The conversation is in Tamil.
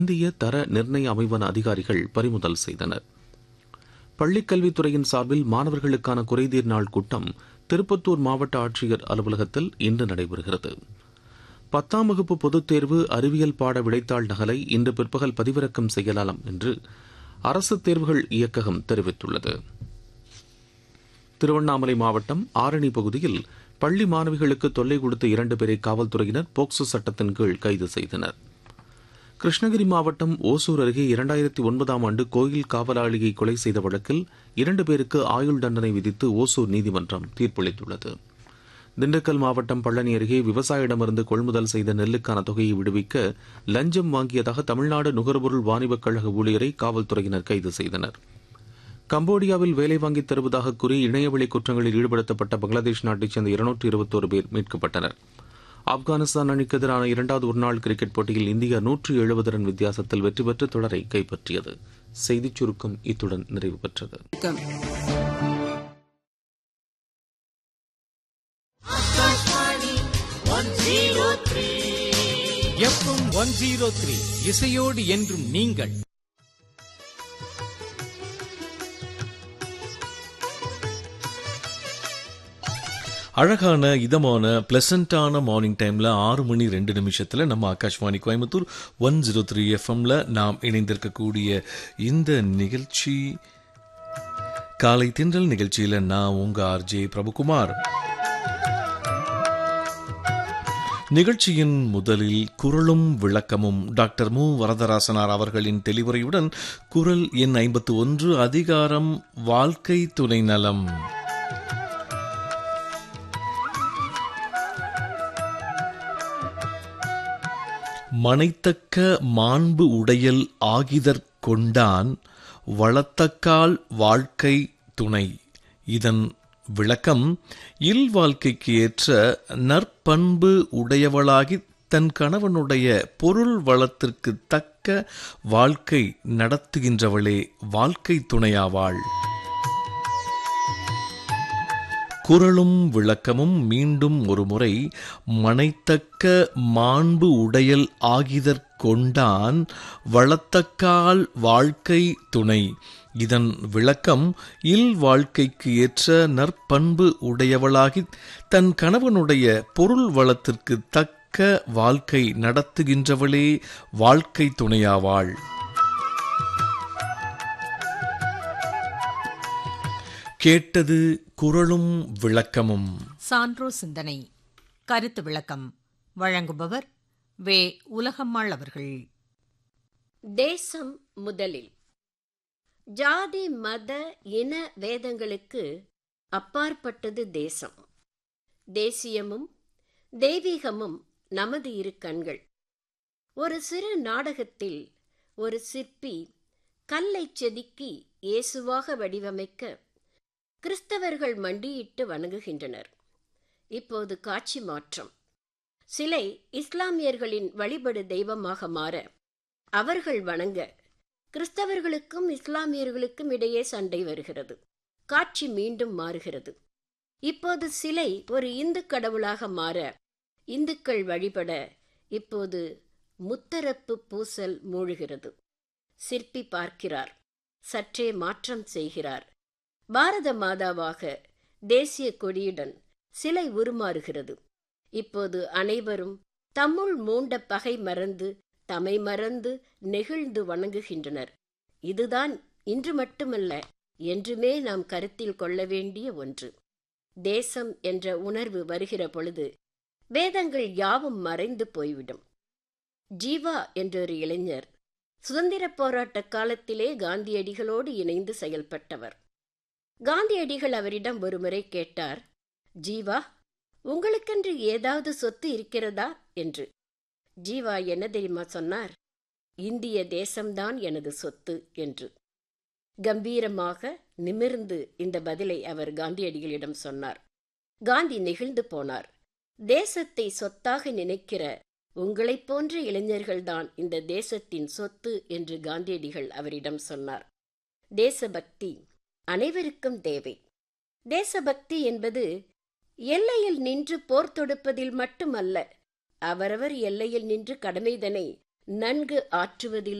இந்திய தர நிர்ணய அமைவன அதிகாரிகள் பறிமுதல் செய்தனர் பள்ளிக்கல்வித்துறையின் சார்பில் மாணவர்களுக்கான குறைதீர் நாள் கூட்டம் திருப்பத்தூர் மாவட்ட ஆட்சியர் அலுவலகத்தில் இன்று நடைபெறுகிறது பத்தாம் வகுப்பு பொதுத் தேர்வு அறிவியல் பாட விடைத்தாள் நகலை இன்று பிற்பகல் பதிவிறக்கம் செய்யலாம் என்று அரசு தேர்வுகள் இயக்ககம் தெரிவித்துள்ளது திருவண்ணாமலை மாவட்டம் ஆரணி பகுதியில் பள்ளி மாணவிகளுக்கு தொல்லை கொடுத்த இரண்டு பேரை காவல்துறையினர் போக்சோ சட்டத்தின் கீழ் கைது செய்தனர் கிருஷ்ணகிரி மாவட்டம் ஓசூர் அருகே இரண்டாயிரத்தி ஒன்பதாம் ஆண்டு கோயில் காவலாளியை கொலை செய்த வழக்கில் இரண்டு பேருக்கு ஆயுள் தண்டனை விதித்து ஓசூர் நீதிமன்றம் தீர்ப்பளித்துள்ளது திண்டுக்கல் மாவட்டம் பழனி அருகே விவசாயிடமிருந்து கொள்முதல் செய்த நெல்லுக்கான தொகையை விடுவிக்க லஞ்சம் வாங்கியதாக தமிழ்நாடு நுகர்பொருள் வாணிபக் கழக ஊழியரை காவல்துறையினர் கைது செய்தனர் கம்போடியாவில் வேலை வாங்கித் தருவதாக கூறி இணையவழி குற்றங்களில் ஈடுபடுத்தப்பட்ட பங்களாதேஷ் நாட்டைச் சேர்ந்த இருநூற்று இருபத்தோரு பேர் மீட்கப்பட்டனர் ஆப்கானிஸ்தான் அணிக்கு எதிரான இரண்டாவது ஒருநாள் கிரிக்கெட் போட்டியில் இந்தியா நூற்று எழுபது ரன் வித்தியாசத்தில் வெற்றி பெற்று தொடரை கைப்பற்றியது செய்திச் சுருக்கம் இத்துடன் நிறைவு பெற்றது எஃப்எம் ஒன் ஜீரோ த்ரீ இசையோடு என்றும் நீங்கள் அழகான இதமான பிளசண்டான மார்னிங் டைம்ல ஆறு மணி ரெண்டு நிமிஷத்துல நம்ம Akashvani Coimbatore one zero three எஃப்எம்ல நாம் இணைந்திருக்கக்கூடிய இந்த நிகழ்ச்சி காலை தின்றல் நிகழ்ச்சியில நான் உங்க ஆர்ஜே பிரபுகுமார் நிகழ்ச்சியின் முதலில் குரலும் விளக்கமும் டாக்டர் மு வரதராசனார் அவர்களின் தெளிவுரையுடன் குரல் எண் ஐம்பத்து ஒன்று அதிகாரம் வாழ்க்கை துணை நலம் மனைத்தக்க மாண்பு உடையல் ஆகிதற் கொண்டான் வளத்தக்கால் வாழ்க்கை துணை இதன் விளக்கம் இல் வாழ்க்கைக்கு ஏற்ற நற்பண்பு உடையவளாகி தன் கணவனுடைய பொருள் வளத்திற்கு தக்க வாழ்க்கை நடத்துகின்றவளே வாழ்க்கை துணையாவாள் குரலும் விளக்கமும் மீண்டும் ஒருமுறை மனைத்தக்க மாண்பு உடையல் ஆகிதற் கொண்டான் வளத்தக்கால் வாழ்க்கை துணை இதன் விளக்கம் இல் வாழ்க்கைக்கு ஏற்ற நற்பண்பு உடையவளாகி தன் கணவனுடைய பொருள் வளத்திற்கு தக்க வாழ்க்கை நடத்துகின்றவளே வாழ்க்கை துணையாவாள் கேட்டது குரலும் விளக்கமும் சான்றோ சிந்தனை கருத்து விளக்கம் வழங்குபவர் வே உலகம்மாள் அவர்கள் தேசம் முதலில் ஜாதி மத இன வேதங்களுக்கு அப்பாற்பட்டது தேசம் தேசியமும் தெய்வீகமும் நமது இரு கண்கள் ஒரு சிறு நாடகத்தில் ஒரு சிற்பி கல்லை செதுக்கி இயேசுவாக வடிவமைக்க கிறிஸ்தவர்கள் மண்டியிட்டு வணங்குகின்றனர் இப்போது காட்சி மாற்றம் சிலை இஸ்லாமியர்களின் வழிபடு தெய்வமாக மாற அவர்கள் வணங்க கிறிஸ்தவர்களுக்கும் இஸ்லாமியர்களுக்கும் இடையே சண்டை வருகிறது காட்சி மீண்டும் மாறுகிறது இப்போது சிலை ஒரு இந்து கடவுளாக மாற இந்துக்கள் வழிபட இப்போது முத்தரப்பு பூசல் மூழ்கிறது சிற்பி பார்க்கிறார் சற்றே மாற்றம் செய்கிறார் பாரத மாதாவாக தேசிய கொடியுடன் சிலை உருமாறுகிறது இப்போது அனைவரும் தம்முள் மூண்ட பகை மறந்து தமை மறந்து நெகிழ்ந்து வணங்குகின்றனர் இதுதான் இன்று மட்டுமல்ல என்றுமே நாம் கருத்தில் கொள்ள வேண்டிய ஒன்று தேசம் என்ற உணர்வு வருகிற பொழுது வேதங்கள் யாவும் மறைந்து போய்விடும் ஜீவா என்றொரு இளைஞர் சுதந்திர போராட்ட காலத்திலே காந்தியடிகளோடு இணைந்து செயல்பட்டவர் காந்தியடிகள் அவரிடம் ஒருமுறை கேட்டார் ஜீவா உங்களுக்கென்று ஏதாவது சொத்து இருக்கிறதா என்று ஜீவா என்ன தெரியுமா சொன்னார் இந்திய தேசம்தான் எனது சொத்து என்று கம்பீரமாக நிமிர்ந்து இந்த பதிலை அவர் காந்தியடிகளிடம் சொன்னார் காந்தி நெகிழ்ந்து போனார் தேசத்தை சொத்தாக நினைக்கிற உங்களைப் போன்ற இளைஞர்கள்தான் இந்த தேசத்தின் சொத்து என்று காந்தியடிகள் அவரிடம் சொன்னார் தேசபக்தி அனைவருக்கும் தேவை தேசபக்தி என்பது எல்லையில் நின்று போர் தொடுப்பதில் மட்டுமல்ல அவரவர் எல்லையில் நின்று கடமைதனை நன்கு ஆற்றுவதில்